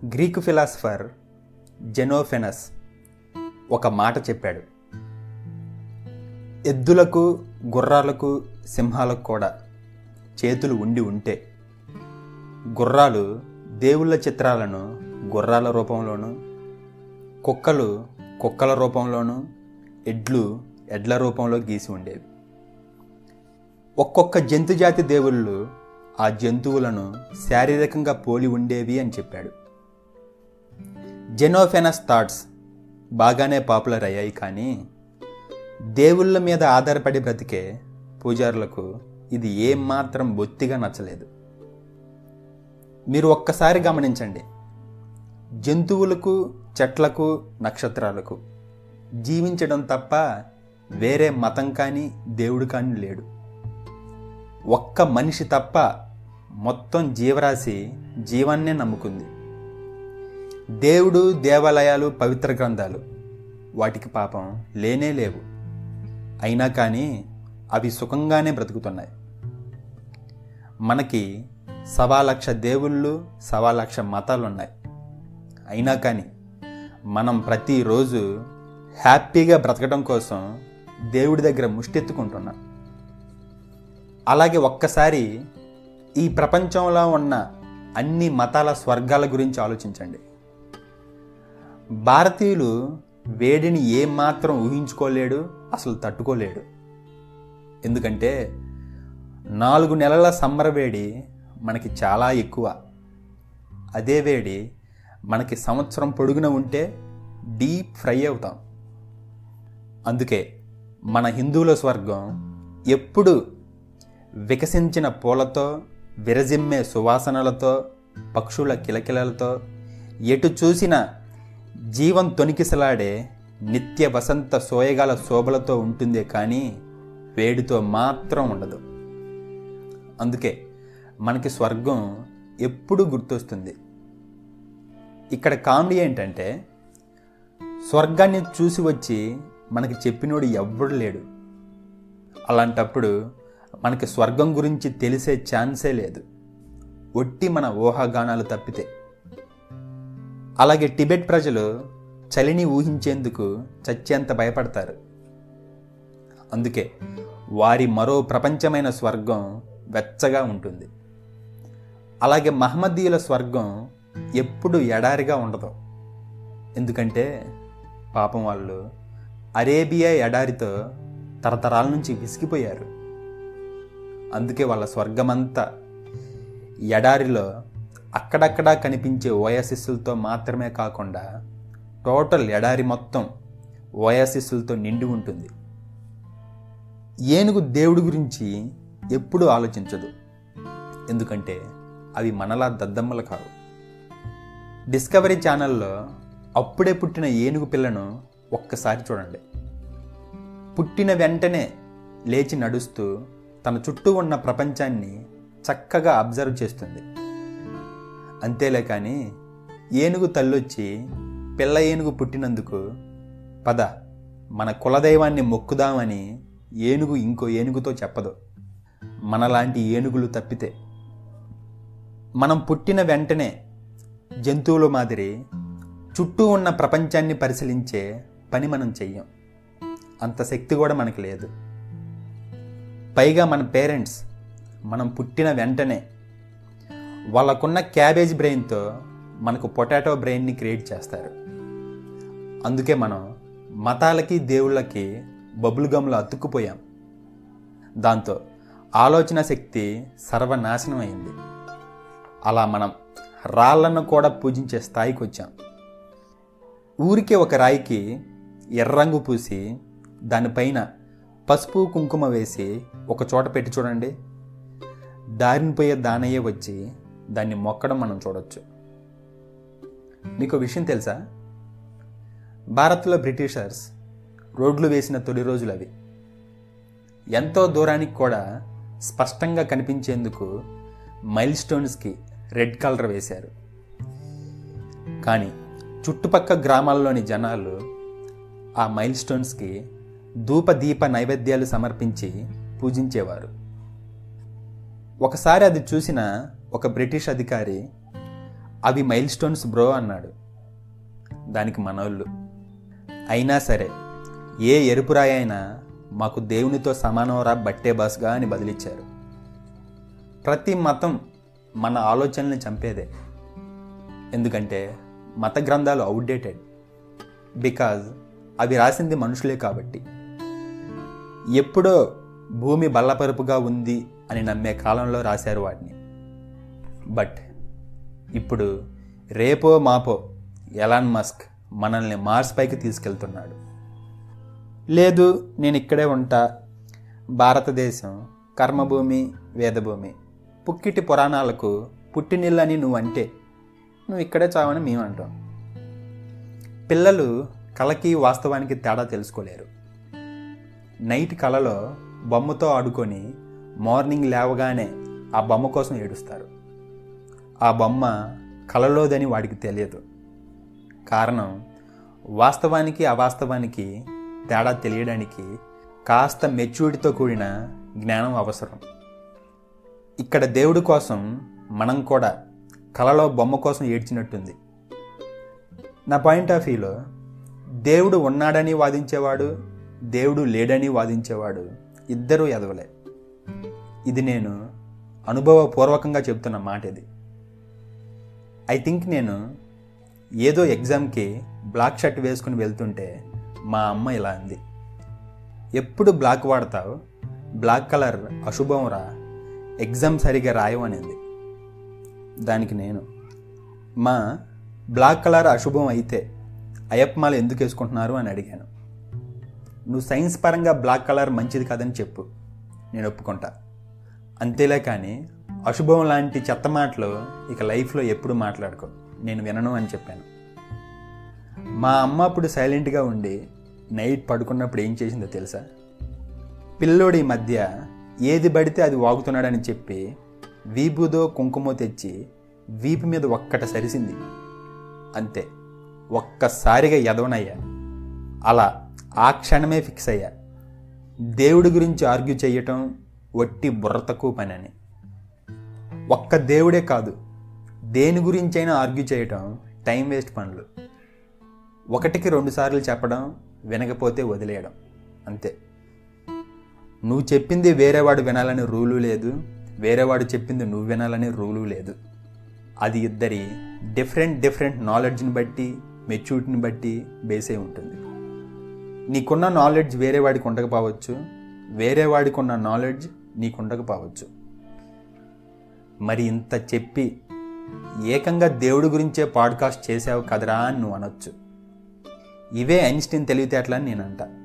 Greek philosopher జెనోఫెనస్ ఒక మాట చెప్పాడు ఎద్దులకు గుర్రాలకు సింహాలకు కూడా చేతులు ఉండి ఉంటే గుర్రాలు దేవుళ్ళ చిత్రాలను గుర్రాల రూపంలోనూ కుక్కలు కుక్కల రూపంలోనూ ఎడ్లు ఎడ్ల రూపంలో గీసి ఉండేవి ఒక్కొక్క జంతుజాతి దేవుళ్ళు ఆ జంతువులను శారీరకంగా పోలి ఉండేవి అని చెప్పాడు జెనోఫెనస్ థాట్స్ బాగానే పాపులర్ అయ్యాయి కానీ దేవుళ్ళ మీద ఆధారపడి బ్రతికే పూజారులకు ఇది ఏమాత్రం బొత్తిగా నచ్చలేదు మీరు ఒక్కసారి గమనించండి జంతువులకు చెట్లకు నక్షత్రాలకు జీవించడం తప్ప వేరే మతం కానీ దేవుడు కానీ లేడు ఒక్క మనిషి తప్ప మొత్తం జీవరాశి జీవాన్నే నమ్ముకుంది దేవుడు దేవాలయాలు పవిత్ర గ్రంథాలు వాటికి పాపం లేనే లేవు అయినా కానీ అవి సుఖంగానే బ్రతుకుతున్నాయి మనకి సవా లక్ష దేవుళ్ళు సవా లక్ష మతాలు ఉన్నాయి అయినా కానీ మనం ప్రతిరోజు హ్యాపీగా బ్రతకడం కోసం దేవుడి దగ్గర ముష్టెత్తుకుంటున్నాం అలాగే ఒక్కసారి ఈ ప్రపంచంలో ఉన్న అన్ని మతాల స్వర్గాల గురించి ఆలోచించండి భారతీయులు వేడిని ఏమాత్రం ఊహించుకోలేడు అసలు తట్టుకోలేడు ఎందుకంటే నాలుగు నెలల సమ్మర్ వేడి మనకి చాలా ఎక్కువ అదే వేడి మనకి సంవత్సరం పొడుగున ఉంటే డీప్ ఫ్రై అవుతాం అందుకే మన హిందువుల స్వర్గం ఎప్పుడు వికసించిన పూలతో విరజిమ్మే సువాసనలతో పక్షుల కిలకిలలతో ఎటు చూసిన జీవం తొనికిసలాడే నిత్య వసంత సోయగాల శోభలతో ఉంటుందే కానీ వేడితో మాత్రం ఉండదు అందుకే మనకి స్వర్గం ఎప్పుడు గుర్తొస్తుంది ఇక్కడ కామెడీ ఏంటంటే స్వర్గాన్ని చూసి వచ్చి మనకి చెప్పినోడు ఎవ్వడు లేడు అలాంటప్పుడు మనకి స్వర్గం గురించి తెలిసే ఛాన్సే లేదు ఒట్టి మన ఊహాగానాలు తప్పితే అలాగే టిబెట్ ప్రజలు చలిని ఊహించేందుకు చచ్చేంత భయపడతారు అందుకే వారి మరో ప్రపంచమైన స్వర్గం వెచ్చగా ఉంటుంది అలాగే మహమ్మదీయుల స్వర్గం ఎప్పుడు ఎడారిగా ఉండదు ఎందుకంటే పాపం వాళ్ళు అరేబియా ఎడారితో తరతరాల నుంచి విసిగిపోయారు అందుకే వాళ్ళ స్వర్గమంతా ఎడారిలో అక్కడక్కడా కనిపించే ఓయాసిస్సులతో మాత్రమే కాకుండా టోటల్ ఎడారి మొత్తం ఓయాసిస్సులతో నిండి ఉంటుంది ఏనుగు దేవుడి గురించి ఎప్పుడూ ఆలోచించదు ఎందుకంటే అవి మనలా దద్దమ్మలు కావు డిస్కవరీ ఛానల్లో అప్పుడే పుట్టిన ఏనుగు పిల్లను ఒక్కసారి చూడండి పుట్టిన వెంటనే లేచి నడుస్తూ తన చుట్టూ ఉన్న ప్రపంచాన్ని చక్కగా అబ్జర్వ్ చేస్తుంది అంతేలే కానీ ఏనుగు తల్లొచ్చి పిల్ల ఏనుగు పుట్టినందుకు పద మన కులదైవాన్ని మొక్కుదామని ఏనుగు ఇంకో ఏనుగుతో చెప్పదు మనలాంటి ఏనుగులు తప్పితే మనం పుట్టిన వెంటనే జంతువుల మాదిరి చుట్టూ ఉన్న ప్రపంచాన్ని పరిశీలించే పని మనం చెయ్యం అంత శక్తి కూడా మనకి లేదు పైగా మన పేరెంట్స్ మనం పుట్టిన వెంటనే వాళ్ళకున్న క్యాబేజ్ బ్రెయిన్తో మనకు పొటాటో బ్రెయిన్ని క్రియేట్ చేస్తారు అందుకే మనం మతాలకి దేవుళ్ళకి బబుల్ గమ్లో అతుక్కుపోయాం దాంతో ఆలోచన శక్తి సర్వనాశనం అయింది అలా మనం రాళ్లను కూడా పూజించే స్థాయికి వచ్చాం ఊరికే ఒక రాయికి ఎర్రంగు పూసి దానిపైన పసుపు కుంకుమ వేసి ఒక చోట పెట్టి చూడండి దారిని పోయే దానయ్యే వచ్చి దాన్ని మొక్కడం మనం చూడొచ్చు మీకు విషయం తెలుసా భారత్లో బ్రిటిషర్స్ రోడ్లు వేసిన తొలి రోజులు అవి ఎంతో దూరానికి కూడా స్పష్టంగా కనిపించేందుకు మైల్ స్టోన్స్కి రెడ్ కలర్ వేశారు కానీ చుట్టుపక్క గ్రామాల్లోని జనాలు ఆ మైల్ స్టోన్స్కి ధూప దీప నైవేద్యాలు సమర్పించి పూజించేవారు ఒకసారి అది చూసిన ఒక బ్రిటిష్ అధికారి అవి మైల్ స్టోన్స్ బ్రో అన్నాడు దానికి మనోళ్ళు అయినా సరే ఏ ఎరుపు రాయి అయినా మాకు దేవునితో సమానవరా బట్టే బస్గా అని బదిలిచ్చారు ప్రతి మతం మన ఆలోచనల్ని చంపేదే ఎందుకంటే మత గ్రంథాలు అవుట్డేటెడ్ బికాజ్ అవి రాసింది మనుషులే కాబట్టి ఎప్పుడో భూమి బల్లపరుపుగా ఉంది అని నమ్మే కాలంలో రాశారు వాటిని బట్ ఇప్పుడు రేపో మాపో ఎలాన్ మస్క్ మనల్ని మార్స్ పైకి తీసుకెళ్తున్నాడు లేదు నేను ఇక్కడే ఉంటా భారతదేశం కర్మభూమి వేదభూమి పుక్కిటి పురాణాలకు పుట్టినిల్లని నువ్వు అంటే నువ్వు ఇక్కడే చావని మేము అంటాం పిల్లలు కళకి వాస్తవానికి తేడా తెలుసుకోలేరు నైట్ కళలో బొమ్మతో ఆడుకొని మార్నింగ్ లేవగానే ఆ బొమ్మ కోసం ఏడుస్తారు ఆ బొమ్మ కళలోదని వాడికి తెలియదు కారణం వాస్తవానికి అవాస్తవానికి తేడా తెలియడానికి కాస్త మెచ్యూరిటీతో కూడిన జ్ఞానం అవసరం ఇక్కడ దేవుడి కోసం మనం కూడా కళలో బొమ్మ కోసం ఏడ్చినట్టుంది నా పాయింట్ ఆఫ్ వ్యూలో దేవుడు ఉన్నాడని వాదించేవాడు దేవుడు లేడని వాదించేవాడు ఇద్దరూ ఎదవలే ఇది నేను అనుభవపూర్వకంగా చెప్తున్న మాట ఇది ఐ థింక్ నేను ఏదో ఎగ్జామ్కి బ్లాక్ షర్ట్ వేసుకుని వెళ్తుంటే మా అమ్మ ఇలా అంది ఎప్పుడు బ్లాక్ వాడతావు బ్లాక్ కలర్ అశుభం రా ఎగ్జామ్ సరిగా రాయమనింది దానికి నేను మా బ్లాక్ కలర్ అశుభం అయితే అయ్యప్పమాల ఎందుకు వేసుకుంటున్నారు అని అడిగాను నువ్వు సైన్స్ పరంగా బ్లాక్ కలర్ మంచిది కాదని చెప్పు నేను ఒప్పుకుంటా అంతేలే కానీ అశుభం లాంటి చెత్త మాటలు ఇక లైఫ్లో ఎప్పుడు మాట్లాడుకో నేను వినను అని చెప్పాను మా అమ్మ అప్పుడు సైలెంట్గా ఉండి నైట్ పడుకున్నప్పుడు ఏం చేసిందో తెలుసా పిల్లోడి మధ్య ఏది పడితే అది వాగుతున్నాడని చెప్పి వీపుదో కుంకుమో తెచ్చి వీపు మీద ఒక్కట సరిసింది అంతే ఒక్కసారిగా ఎదవనయ్యా అలా ఆ క్షణమే ఫిక్స్ అయ్యా దేవుడి గురించి ఆర్గ్యూ చేయటం వట్టి బుర్ర తక్కువ పని అని ఒక్క దేవుడే కాదు దేని గురించైనా ఆర్గ్యూ చేయటం టైం వేస్ట్ పనులు ఒకటికి రెండు సార్లు చెప్పడం వినకపోతే వదిలేయడం అంతే నువ్వు చెప్పింది వేరేవాడు వినాలని రూలు లేదు వేరేవాడు చెప్పింది నువ్వు వినాలని రూలు లేదు అది ఇద్దరి డిఫరెంట్ డిఫరెంట్ నాలెడ్జ్ని బట్టి మెచ్యూరిటీని బట్టి బేసే ఉంటుంది నీకున్న నాలెడ్జ్ వేరే వాడికి ఉండకపోవచ్చు వేరే వాడికి ఉన్న నాలెడ్జ్ నీకు ఉండకపోవచ్చు మరి ఇంత చెప్పి ఏకంగా దేవుడి గురించే పాడ్కాస్ట్ చేసావు కదరా అని నువ్వు అనొచ్చు ఇవే ఐన్స్టీన్ తెలివితేటలని నేను అంటా